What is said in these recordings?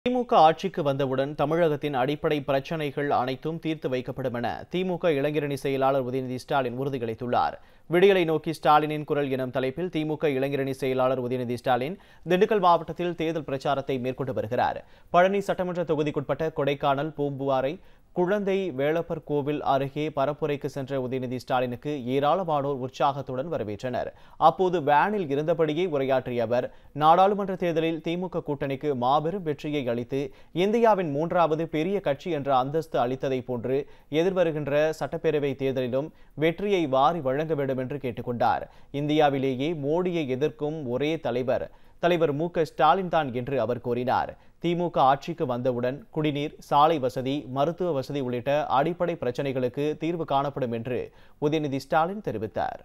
திமுக ஆட்சிக்கு வந்தவுடன் தமிழகத்தின் அடிப்படை பிரச்சனைகள் அனைத்தும் தீர்த்து வைக்கப்படும் என திமுக இளைஞரணி செயலாளர் உதயநிதி ஸ்டாலின் உறுதியளித்துள்ளார் விடியலை நோக்கி ஸ்டாலினின் குரல் எனும் தலைப்பில் திமுக இளைஞரணி செயலாளர் உதயநிதி ஸ்டாலின் திண்டுக்கல் மாவட்டத்தில் தேர்தல் பிரச்சாரத்தை மேற்கொண்டு வருகிறார் பழனி சட்டமன்ற தொகுதிக்குட்பட்ட கொடைக்கானல் பூம்புவாரை குழந்தை வேளப்பர் கோவில் அருகே பரப்புரைக்கு சென்ற உதயநிதி ஸ்டாலினுக்கு ஏராளமானோர் உற்சாகத்துடன் வரவேற்றனர் அப்போது வேனில் இருந்தபடியே உரையாற்றிய அவர் நாடாளுமன்ற தேர்தலில் திமுக கூட்டணிக்கு மாபெரும் வெற்றியை அளித்து இந்தியாவின் மூன்றாவது பெரிய கட்சி என்ற அந்தஸ்து அளித்ததை போன்று எதிர்வருகின்ற சட்டப்பேரவை தேர்தலிலும் வெற்றியை வாரி வழங்க வேண்டும் என்று கேட்டுக்கொண்டார் இந்தியாவிலேயே மோடியை எதிர்க்கும் ஒரே தலைவர் தலைவர் மு க ஸ்டாலின் தான் என்று அவர் கூறினார் திமுக ஆட்சிக்கு வந்தவுடன் குடிநீர் சாலை வசதி மருத்துவ வசதி உள்ளிட்ட அடிப்படை பிரச்சனைகளுக்கு தீர்வு காணப்படும் என்று உதயநிதி ஸ்டாலின் தெரிவித்தார்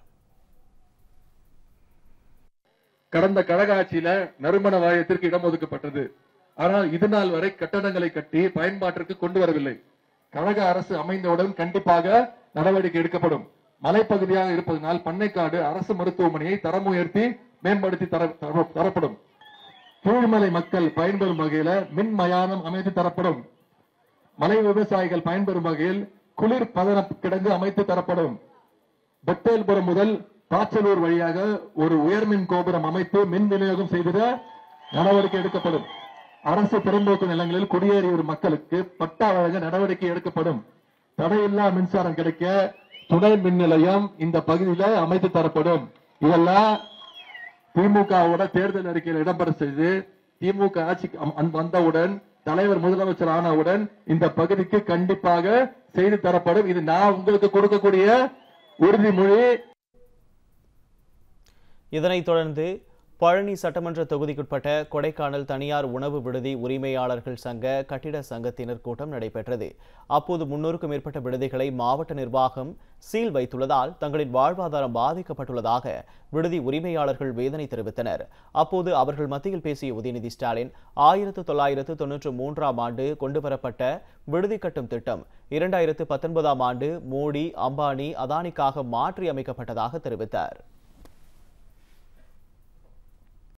கடந்த கழக ஆட்சியில நறுமண வாரியத்திற்கு இடம் ஒதுக்கப்பட்டது ஆனால் இது நாள் வரை கட்டடங்களை கட்டி பயன்பாட்டிற்கு கொண்டு வரவில்லை கழக அரசு அமைந்தவுடன் கண்டிப்பாக நடவடிக்கை எடுக்கப்படும் மலைப்பகுதியாக இருப்பதனால் பண்ணைக்காடு அரசு மருத்துவமனையை தரம் உயர்த்தி மேம்படுத்தி தர- தர- தரப்படும் கீழ்மலை மக்கள் பயன்பெறும் வகையில மின் மயானம் அமைத்து தரப்படும் மலை விவசாயிகள் பயன்பெறும் வகையில் குளிர் பதன கிடங்கு அமைத்து தரப்படும் பெத்தேல்புரம் முதல் பாச்சலூர் வழியாக ஒரு உயர்மின் கோபுரம் அமைத்து மின் விநியோகம் செய்திட நடவடிக்கை எடுக்கப்படும் அரசு புறம்போக்கு நிலங்களில் குடியேறிய மக்களுக்கு பட்டா வழங்க நடவடிக்கை எடுக்கப்படும் தடையில்லா மின்சாரம் கிடைக்க துணை மின் நிலையம் இந்த பகுதியில அமைத்து தரப்படும் இதெல்லாம் திமுகவோட தேர்தல் அறிக்கையில் இடம்பெற செய்து திமுக ஆட்சிக்கு அம்- அம்- வந்தவுடன் தலைவர் முதலமைச்சர் ஆனவுடன் இந்த பகுதிக்கு கண்டிப்பாக செய்து தரப்படும் இது நான் உங்களுக்கு கொடுக்கக்கூடிய உறுதிமொழி இதனைத் தொடர்ந்து பழனி சட்டமன்ற தொகுதிக்குட்பட்ட கொடைக்கானல் தனியார் உணவு விடுதி உரிமையாளர்கள் சங்க கட்டிட சங்கத்தினர் கூட்டம் நடைபெற்றது அப்போது முன்னூறுக்கும் மேற்பட்ட விடுதிகளை மாவட்ட நிர்வாகம் சீல் வைத்துள்ளதால் தங்களின் வாழ்வாதாரம் பாதிக்கப்பட்டுள்ளதாக விடுதி உரிமையாளர்கள் வேதனை தெரிவித்தனர் அப்போது அவர்கள் மத்தியில் பேசிய உதயநிதி ஸ்டாலின் ஆயிரத்து தொள்ளாயிரத்து தொன்னூற்று மூன்றாம் ஆண்டு கொண்டுவரப்பட்ட விடுதி கட்டும் திட்டம் இரண்டாயிரத்து பத்தொன்பதாம் ஆண்டு மோடி அம்பானி அதானிக்காக மாற்றி அமைக்கப்பட்டதாக தெரிவித்தார்